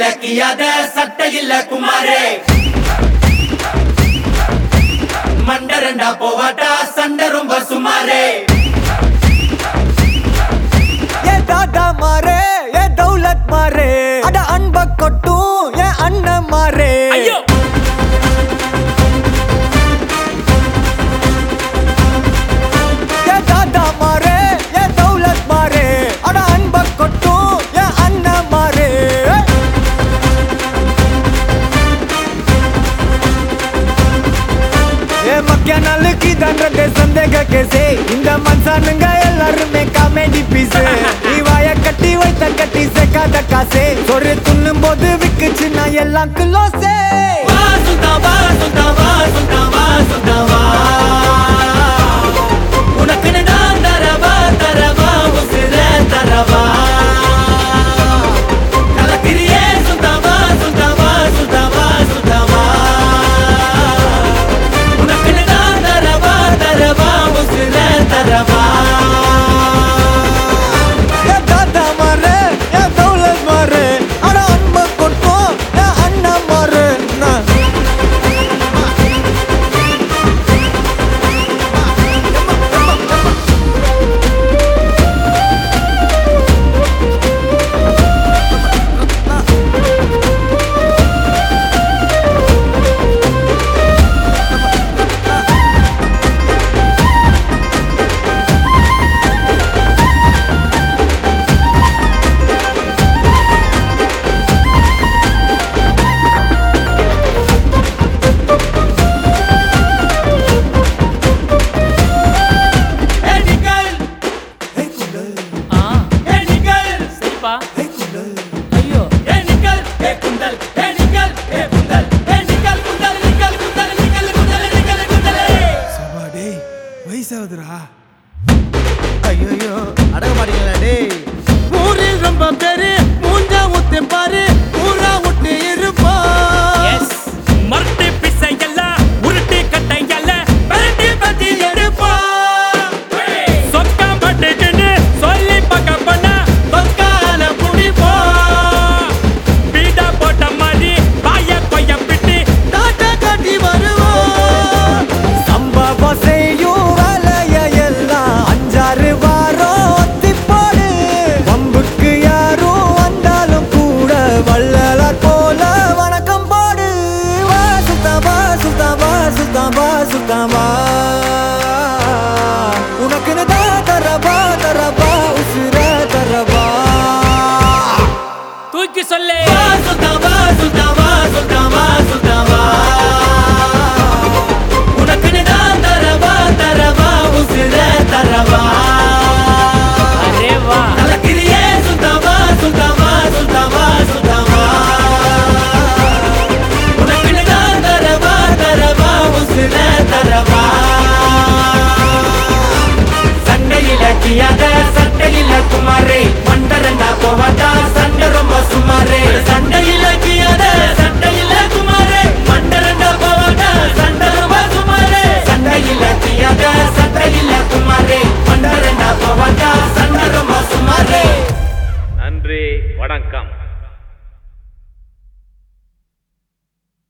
சண்டையில கியாத சட்டையில குமாரே மண்ட ரெண்டா போவாட்டா சண்டை ரொம்ப சுமாரே ஏ தாதா மாறே ஏ தௌலத் மாறே அட அன்ப கொட்டும் ஏ அண்ணன் மாறே ஐயோ ஏ தாதா மாறே ஏ தௌலத் மாறே அட அன்ப கொட்டும் ஏ அண்ணன் மாறே ஏ மக்கிய நாளுக்கு தண்டத்தை சந்தேக கேசே இந்த மனுஷனுங்க எல்லாருமே காமெடி பீஸ் நீ வாய கட்டி வைத்த கட்டி சேர்க்காத காசே ஒரு துண்ணும் போது விக்குச்சு நான் எல்லாம் குலோசே வா சுல்தான் வா சுல்தான் வா சுல்தான் வா சுல்தான் வா உனக்குன்னு நான் தரவா தரவா உசுர தரவா கலக்கிறியே சுல்தான் வா சுல்தான் வா சுல்தான் வா சுல்தான் வா உனக்குன்னு நான் தரவா தரவா உசுர தரவா ஏ தாத்தா மாறு ஏ தௌலத் மாறு அட அன்ப கொட்டும் ஏ அண்ணன் மாறு நான் ஏ நிக்கல் ஆ ஏ நிக்கல் சரிப்பா ஐயோ ஏ நிக்கல் ஏ குந்தல் ஏ நிக்கல் ஏ குந்தல் ஏ நிக்கல் குந்தல் நிக்கல் குந்தல் நிக்கல் குந்தல் நிக்கல் குந்தலே சபா டேய் வயசாகுதுடா ஐயோ அடங்க மாட்டீங்களா டேய் ஊரில் ரொம்ப பேரு மூஞ்சா ஊத்து பாரு ஊரா விட்டு இருப்பா எஸ் மரட்டு பிசை எல்லாம் உருட்டு கட்டை எல்லாம் பரட்டி பத்தி எடுப்பா சொக்கா பட்டுக்குன்னு சொல்லி பக்க பண்ணா பக்கால புடிப்போ பீடா போட்ட மாதிரி பாய கொய்ய பிட்டு டாட்டா காட்டி வருவோம் சம்பவம் செய்யும் வேலைய எல்லாம் அஞ்சாறு வாரம் ஒத்தி போடு வம்புக்கு யாரும் வந்தாலும் கூட வள்ளலார் போல வணக்கம் போடு வா சுத்தம் வா சுத்தம் வா சுத்தம் வா சுத்தம் வா உனக்குன்னு தான் தரவா தரவா உசுர தரவா தூக்கி சொல்லு வா சுல்தான் வா சுல்தான் வா சுல்தான் வா சுல்தான் வா உனக்குன்னு நான் தரவா தரவா உசுர தரவா அரே வா கலக்கிறியே சுல்தான் வா சுல்தான் வா சுல்தான் வா சுல்தான் வா உனக்குன்னு நான் தரவா தரவா உசுர தரவா சண்டையில கியாத சட்டையில குமாரே மண்டரண்டா போவாட்டா சண்டை ரொம்ப சுமாரே சண்டையில கியாத சட்டையில குமாரே மண்டரண்டா போவாட்டா சண்டை ரொம்ப சுமாரே சண்டையில கியாத சட்டையில குமாரே மண்டரண்டா போவாட்டா சண்டை ரொம்ப சுமாரே நன்றி வணக்கம்